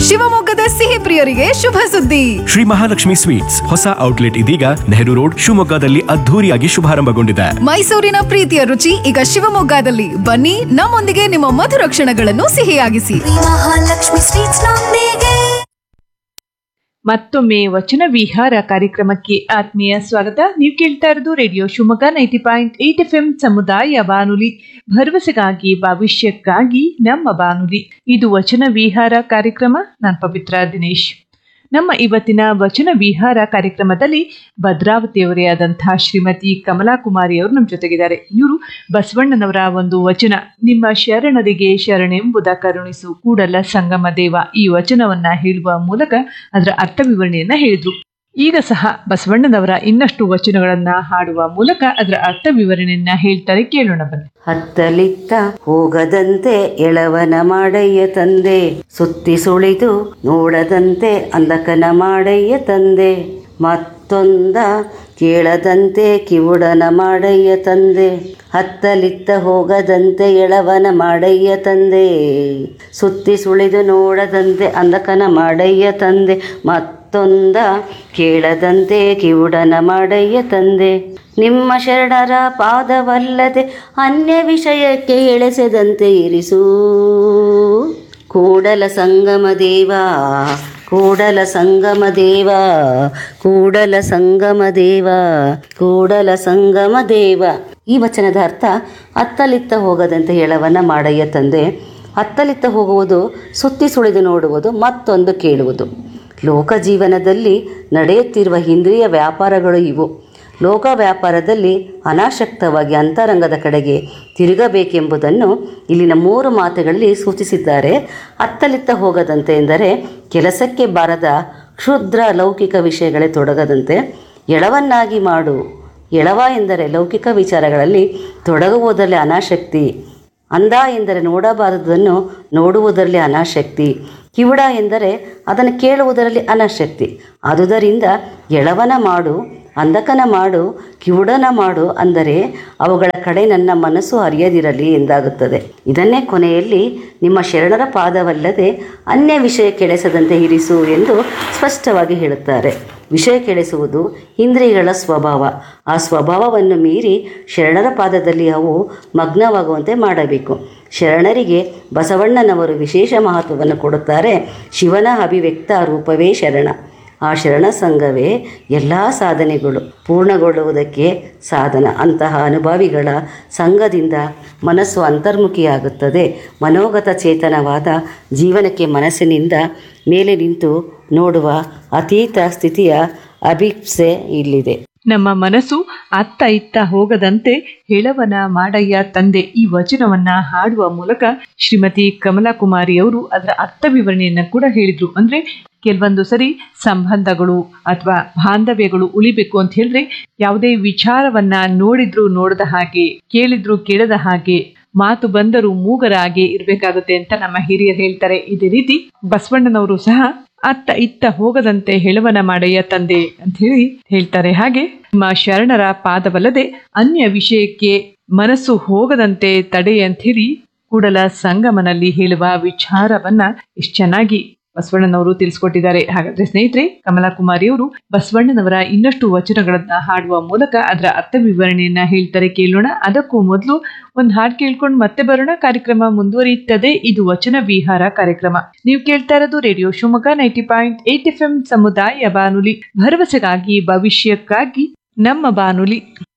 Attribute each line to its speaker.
Speaker 1: ಶಿವಮೊಗ್ಗದ ಸಿಹಿ ಪ್ರಿಯರಿಗೆ ಶುಭ ಸುದ್ದಿ
Speaker 2: ಶ್ರೀ ಮಹಾಲಕ್ಷ್ಮಿ ಸ್ವೀಟ್ಸ್ ಹೊಸ ಔಟ್ಲೆಟ್ ಇದೀಗ ನೆಹರು ರೋಡ್ ಶಿವಮೊಗ್ಗದಲ್ಲಿ ಅದ್ಧೂರಿಯಾಗಿ ಶುಭಾರಂಭಗೊಂಡಿದೆ
Speaker 1: ಮೈಸೂರಿನ ಪ್ರೀತಿಯ ರುಚಿ ಈಗ ಶಿವಮೊಗ್ಗದಲ್ಲಿ ಬನ್ನಿ ನಮ್ಮೊಂದಿಗೆ ನಿಮ್ಮ ಮಧುರ ಕ್ಷಣಗಳನ್ನು ಸಿಹಿಯಾಗಿಸಿ
Speaker 3: ಮಹಾಲಕ್ಷ್ಮಿ ಸ್ವೀಟ್ಸ್ ನೊಂದಿಗೆ
Speaker 4: ಮತ್ತೊಮ್ಮೆ ವಚನ ವಿಹಾರ ಕಾರ್ಯಕ್ರಮಕ್ಕೆ ಆತ್ಮೀಯ ಸ್ವಾಗತ ನೀವು ಕೇಳ್ತಾ ಇರೋದು radio Shivamogga ninety point eight F M ಸಮುದಾಯ ಬಾನುಲಿ ಭರವಸೆಗಾಗಿ ಭವಿಷ್ಯಕ್ಕಾಗಿ ನಮ್ಮ ಬಾನುಲಿ ಇದು ವಚನ ವಿಹಾರ ಕಾರ್ಯಕ್ರಮ ನಾನು ಪವಿತ್ರ ದಿನೇಶ್ ನಮ್ಮ ಇವತ್ತಿನ ವಚನ ವಿಹಾರ ಕಾರ್ಯಕ್ರಮದಲ್ಲಿ ಭದ್ರಾವತಿಯವರೇ ಆದಂತಹ ಶ್ರೀಮತಿ ಕಮಲಾ ಕುಮಾರಿ ಅವರು ನಮ್ಮ ಜೊತೆಗಿದ್ದಾರೆ ಇವರು ಬಸವಣ್ಣನವರ ಒಂದು ವಚನ ನಿಮ್ಮ ಶರಣರಿಗೆ ಶರಣೆಂಬುದ ಕರುಣಿಸು ಕೂಡಲ ಸಂಗಮ ದೇವ ಈ ವಚನವನ್ನ ಹೇಳುವ ಮೂಲಕ ಅದರ ಅರ್ಥ ವಿವರಣೆಯನ್ನ ಹೇಳಿದ್ರು ಈಗ ಸಹ ಬಸವಣ್ಣನವರ ಇನ್ನಷ್ಟು ವಚನಗಳನ್ನ ಹಾಡುವ ಮೂಲಕ ಅದರ ಅರ್ಥ ವಿವರಣೆಯನ್ನ ಹೇಳ್ತಾರೆ ಕೇಳೋಣ ಬನ್ನಿ
Speaker 5: ಹತ್ತಲಿತ್ತ ಹೋಗದಂತೆ ಎಳವನ ಮಾಡಯ್ಯ ತಂದೆ ಸುತ್ತಿ ಸುಳಿದು ನೋಡದಂತೆ ಅಂದಕನ ಮಾಡಯ್ಯ ತಂದೆ ಮತ್ತೊಂದ ಕೇಳದಂತೆ ಕಿವುಡನ ಮಾಡಯ್ಯ ತಂದೆ ಹತ್ತಲಿತ್ತ ಹೋಗದಂತೆ ಎಳವನ ಮಾಡಯ್ಯ ತಂದೆ ಸುತ್ತಿ ಸುಳಿದು ನೋಡದಂತೆ ಅಂದಕನ ಮಾಡಯ್ಯ ತಂದೆ ಮತ್ತೊಂದ ಕೇಳದಂತೆ ಕಿವುಡನ ಮಾಡಯ್ಯ ತಂದೆ ನಿಮ್ಮ ಶರಣರ ಪಾದವಲ್ಲದೆ ಅನ್ಯ ವಿಷಯಕ್ಕೆ ಎಳೆಸದಂತೆ ಇರಿಸು ಕೂಡಲ ಸಂಗಮ ದೇವ ಕೂಡಲ ಸಂಗಮ ದೇವ ಕೂಡಲ ಸಂಗಮ ದೇವ ಕೂಡಲ ಸಂಗಮ ದೇವ ಈ ವಚನದ ಅರ್ಥ ಅತ್ತಲಿತ್ತ ಹೋಗದಂತೆ ಎಳವನ್ನ ಮಾಡಯ್ಯ ತಂದೆ ಅತ್ತಲಿತ್ತ ಹೋಗುವುದು ಸುತ್ತಿ ಸುಳಿದು ನೋಡುವುದು ಮತ್ತೊಂದು ಕೇಳುವುದು ಲೋಕ ಜೀವನದಲ್ಲಿ ನಡೆಯುತ್ತಿರುವ ಇಂದ್ರಿಯ ವ್ಯಾಪಾರಗಳು ಇವು ಲೋಕ ವ್ಯಾಪಾರದಲ್ಲಿ ಅನಾಸಕ್ತವಾಗಿ ಅಂತರಂಗದ ಕಡೆಗೆ ತಿರುಗಬೇಕೆಂಬುದನ್ನು ಇಲ್ಲಿನ ಮೂರು ಮಾತುಗಳಲ್ಲಿ ಸೂಚಿಸಿದ್ದಾರೆ ಅತ್ತಲಿತ್ತ ಹೋಗದಂತೆ ಎಂದರೆ ಕೆಲಸಕ್ಕೆ ಬಾರದ ಕ್ಷುದ್ರ ಲೌಕಿಕ ವಿಷಯಗಳೇ ತೊಡಗದಂತೆ ಎಳವನ್ನಾಗಿ ಮಾಡು ಎಳವ ಎಂದರೆ ಲೌಕಿಕ ವಿಚಾರಗಳಲ್ಲಿ ತೊಡಗುವುದರಲ್ಲಿ ಅನಾಸಕ್ತಿ ಅಂದ ಎಂದರೆ ನೋಡಬಾರದನ್ನು ನೋಡುವುದರಲ್ಲಿ ಅನಾಸಕ್ತಿ ಕಿವುಡ ಎಂದರೆ ಅದನ್ನು ಕೇಳುವುದರಲ್ಲಿ ಅನಾಸಕ್ತಿ ಆದುದರಿಂದ ಎಳವನ ಮಾಡು ಅಂಧಕನ ಮಾಡು ಕಿವುಡನ ಮಾಡು ಅಂದರೆ ಅವುಗಳ ಕಡೆ ನನ್ನ ಮನಸ್ಸು ಹರಿಯದಿರಲಿ ಎಂದಾಗುತ್ತದೆ ಇದನ್ನೇ ಕೊನೆಯಲ್ಲಿ ನಿಮ್ಮ ಶರಣರ ಪಾದವಲ್ಲದೆ ಅನ್ಯ ವಿಷಯ ಕೆಳೆಸದಂತೆ ಇರಿಸು ಎಂದು ಸ್ಪಷ್ಟವಾಗಿ ಹೇಳುತ್ತಾರೆ ವಿಷಯ ಕೆಳೆಸುವುದು ಇಂದ್ರಿಯಗಳ ಸ್ವಭಾವ ಆ ಸ್ವಭಾವವನ್ನು ಮೀರಿ ಶರಣರ ಪಾದದಲ್ಲಿ ಅವು ಮಗ್ನವಾಗುವಂತೆ ಮಾಡಬೇಕು ಶರಣರಿಗೆ ಬಸವಣ್ಣನವರು ವಿಶೇಷ ಮಹತ್ವವನ್ನು ಕೊಡುತ್ತಾರೆ ಶಿವನ ಅಭಿವ್ಯಕ್ತ ರೂಪವೇ ಶರಣ ಆ ಶರಣ ಸಂಘವೇ ಎಲ್ಲ ಸಾಧನೆಗಳು ಪೂರ್ಣಗೊಳ್ಳುವುದಕ್ಕೆ ಸಾಧನ ಅಂತಹ ಅನುಭವಿಗಳ ಸಂಘದಿಂದ ಮನಸ್ಸು ಅಂತರ್ಮುಖಿಯಾಗುತ್ತದೆ ಮನೋಗತ ಚೇತನವಾದ ಜೀವನಕ್ಕೆ ಮನಸ್ಸಿನಿಂದ ಮೇಲೆ ನಿಂತು ನೋಡುವ ಅತೀತ ಸ್ಥಿತಿಯ ಅಭಿಪ್ಸೆ ಇಲ್ಲಿದೆ
Speaker 4: ನಮ್ಮ ಮನಸ್ಸು ಅತ್ತ ಇತ್ತ ಹೋಗದಂತೆ ಹೇಳವನ ಮಾಡಯ್ಯ ತಂದೆ ಈ ವಚನವನ್ನ ಹಾಡುವ ಮೂಲಕ ಶ್ರೀಮತಿ ಕಮಲಾ ಕುಮಾರಿ ಅವರು ಅದರ ಅರ್ಥ ವಿವರಣೆಯನ್ನ ಕೂಡ ಹೇಳಿದ್ರು ಅಂದ್ರೆ ಕೆಲವೊಂದು ಸರಿ ಸಂಬಂಧಗಳು ಅಥವಾ ಬಾಂಧವ್ಯಗಳು ಉಳಿಬೇಕು ಅಂತ ಹೇಳಿದ್ರೆ ಯಾವುದೇ ವಿಚಾರವನ್ನ ನೋಡಿದ್ರು ನೋಡದ ಹಾಗೆ ಕೇಳಿದ್ರು ಕೇಳದ ಹಾಗೆ ಮಾತು ಬಂದರೂ ಮೂಗರ ಹಾಗೆ ಇರಬೇಕಾಗುತ್ತೆ ಅಂತ ನಮ್ಮ ಹಿರಿಯರು ಹೇಳ್ತಾರೆ ಇದೇ ರೀತಿ ಬಸವಣ್ಣನವರು ಸಹ ಅತ್ತ ಇತ್ತ ಹೋಗದಂತೆ ಹೆಳವನ ಮಾಡಯ್ಯ ತಂದೆ ಅಂತ ಹೇಳಿ ಹೇಳ್ತಾರೆ ಹಾಗೆ ನಿಮ್ಮ ಶರಣರ ಪಾದವಲ್ಲದೆ ಅನ್ಯ ವಿಷಯಕ್ಕೆ ಮನಸ್ಸು ಹೋಗದಂತೆ ತಡೆ ಅಂತ ಹೇಳಿ ಕೂಡಲ ಸಂಗಮನಲ್ಲಿ ಹೇಳುವ ವಿಚಾರವನ್ನ ಎಷ್ಟು ಚೆನ್ನಾಗಿ ಬಸವಣ್ಣನವರು ತಿಳಿಸ್ಕೊಟ್ಟಿದ್ದಾರೆ ಹಾಗಾದ್ರೆ ಸ್ನೇಹಿತರೆ ಕಮಲಾ ಕುಮಾರಿ ಅವರು ಬಸವಣ್ಣನವರ ಇನ್ನಷ್ಟು ವಚನಗಳನ್ನ ಹಾಡುವ ಮೂಲಕ ಅದರ ಅರ್ಥ ವಿವರಣೆಯನ್ನ ಹೇಳ್ತಾರೆ ಕೇಳೋಣ ಅದಕ್ಕೂ ಮೊದಲು ಒಂದು ಹಾಡು ಕೇಳ್ಕೊಂಡು ಮತ್ತೆ ಬರೋಣ ಕಾರ್ಯಕ್ರಮ ಮುಂದುವರಿಯುತ್ತದೆ ಇದು ವಚನ ವಿಹಾರ ಕಾರ್ಯಕ್ರಮ ನೀವು ಕೇಳ್ತಾ ಇರೋದು radio Shivamogga ninety point eight F M ಸಮುದಾಯ ಬಾನುಲಿ ಭರವಸೆಗಾಗಿ ಭವಿಷ್ಯಕ್ಕಾಗಿ ನಮ್ಮ ಬಾನುಲಿ